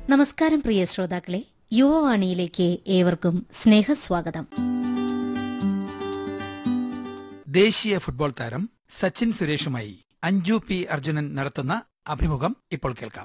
നമസ്കാരം പ്രിയ ശ്രോതാക്കളെ യുവവാണിയിലേക്ക് ഏവർക്കും സ്നേഹസ്വാഗതം ദേശീയ ഫുട്ബോൾ താരം സച്ചിൻ സുരേഷുമായി അഞ്ജു പി അർജുനൻ നടത്തുന്ന അഭിമുഖം ഇപ്പോൾ കേൾക്കാം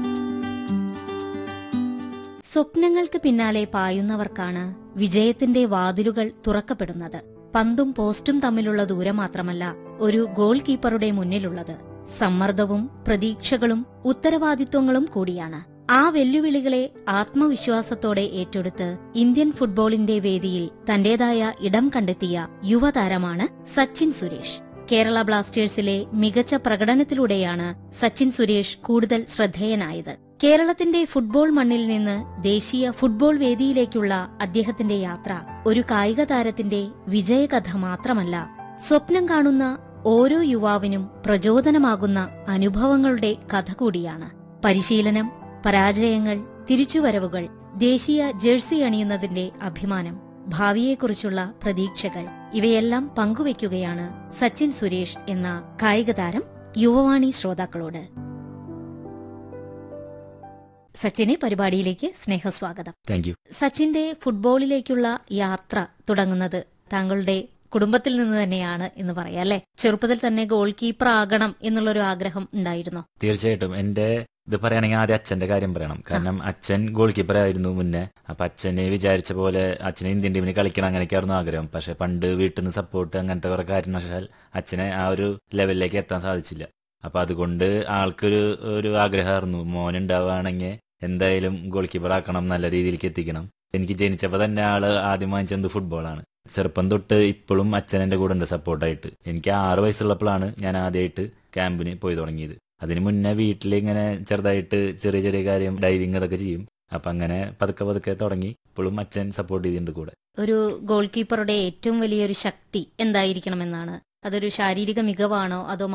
സ്വപ്നങ്ങൾക്ക് പിന്നാലെ പായുന്നവർക്കാണ് വിജയത്തിന്റെ വാതിലുകൾ തുറക്കപ്പെടുന്നത് പന്തും പോസ്റ്റും തമ്മിലുള്ള ദൂരം മാത്രമല്ല ഒരു ഗോൾ കീപ്പറുടെ മുന്നിലുള്ളത് സമ്മർദ്ദവും പ്രതീക്ഷകളും ഉത്തരവാദിത്വങ്ങളും കൂടിയാണ് ആ വെല്ലുവിളികളെ ആത്മവിശ്വാസത്തോടെ ഏറ്റെടുത്ത് ഇന്ത്യൻ ഫുട്ബോളിന്റെ വേദിയിൽ തന്റേതായ ഇടം കണ്ടെത്തിയ യുവതാരമാണ് സച്ചിൻ സുരേഷ് കേരള ബ്ലാസ്റ്റേഴ്സിലെ മികച്ച പ്രകടനത്തിലൂടെയാണ് സച്ചിൻ സുരേഷ് കൂടുതൽ ശ്രദ്ധേയനായത് കേരളത്തിന്റെ ഫുട്ബോൾ മണ്ണിൽ നിന്ന് ദേശീയ ഫുട്ബോൾ വേദിയിലേക്കുള്ള അദ്ദേഹത്തിന്റെ യാത്ര ഒരു കായിക താരത്തിന്റെ വിജയകഥ മാത്രമല്ല സ്വപ്നം കാണുന്ന ഓരോ യുവാവിനും പ്രചോദനമാകുന്ന അനുഭവങ്ങളുടെ കഥ കൂടിയാണ് പരിശീലനം പരാജയങ്ങൾ തിരിച്ചുവരവുകൾ ദേശീയ ജേഴ്സി അണിയുന്നതിന്റെ അഭിമാനം ഭാവിയെക്കുറിച്ചുള്ള പ്രതീക്ഷകൾ ഇവയെല്ലാം പങ്കുവയ്ക്കുകയാണ് സച്ചിൻ സുരേഷ് എന്ന കായിക താരം യുവവാണി ശ്രോതാക്കളോട് സച്ചിനെ പരിപാടിയിലേക്ക് സ്നേഹസ്വാഗതം താങ്ക് യു സച്ചിന്റെ ഫുട്ബോളിലേക്കുള്ള യാത്ര തുടങ്ങുന്നത് താങ്കളുടെ കുടുംബത്തിൽ നിന്ന് തന്നെയാണ് എന്ന് പറയാം അല്ലെ ചെറുപ്പത്തിൽ തന്നെ ഗോൾ കീപ്പർ ആകണം എന്നുള്ളൊരു ആഗ്രഹം ഉണ്ടായിരുന്നോ തീർച്ചയായിട്ടും എന്റെ ഇത് പറയുകയാണെങ്കിൽ ആദ്യം അച്ഛന്റെ കാര്യം പറയണം കാരണം അച്ഛൻ ഗോൾ കീപ്പർ ആയിരുന്നു മുന്നേ അപ്പൊ അച്ഛന് വിചാരിച്ച പോലെ അച്ഛന് ഇന്ത്യൻ ടീമിന് കളിക്കണം അങ്ങനെയൊക്കെയായിരുന്നു ആഗ്രഹം പക്ഷെ പണ്ട് വീട്ടിൽ നിന്ന് സപ്പോർട്ട് അങ്ങനത്തെ കുറെ കാരണവശാൽ അച്ഛനെ ആ ഒരു ലെവലിലേക്ക് എത്താൻ സാധിച്ചില്ല അപ്പൊ അതുകൊണ്ട് ആൾക്കൊരു ഒരു ആഗ്രഹമായിരുന്നു മോൻ ഉണ്ടാവുകയാണെങ്കിൽ എന്തായാലും ഗോൾ കീപ്പർ ആക്കണം നല്ല രീതിയിലേക്ക് എത്തിക്കണം എനിക്ക് ജനിച്ചപ്പോൾ തന്നെ ആള് ആദ്യം വാങ്ങിച്ചത് ഫുട്ബോളാണ് ചെറുപ്പം തൊട്ട് ഇപ്പോഴും അച്ഛൻ എന്റെ കൂടെ ഉണ്ട് സപ്പോർട്ടായിട്ട് എനിക്ക് ആറ് വയസ്സുള്ളപ്പോഴാണ് ഞാൻ ആദ്യമായിട്ട് ക്യാമ്പിന് പോയി തുടങ്ങിയത് അതിന് മുന്നേ വീട്ടിൽ ഇങ്ങനെ ചെറുതായിട്ട് ചെറിയ ചെറിയ കാര്യം ഡൈവിങ് അതൊക്കെ ചെയ്യും അപ്പൊ അങ്ങനെ പതുക്കെ പതുക്കെ തുടങ്ങി ഇപ്പോഴും അച്ഛൻ സപ്പോർട്ട് ചെയ്തിട്ടുണ്ട് കൂടെ ഒരു ഗോൾ കീപ്പറുടെ ഏറ്റവും വലിയൊരു ശക്തി എന്തായിരിക്കണമെന്നാണ് അതൊരു ശാരീരിക മികവാണോ അതോ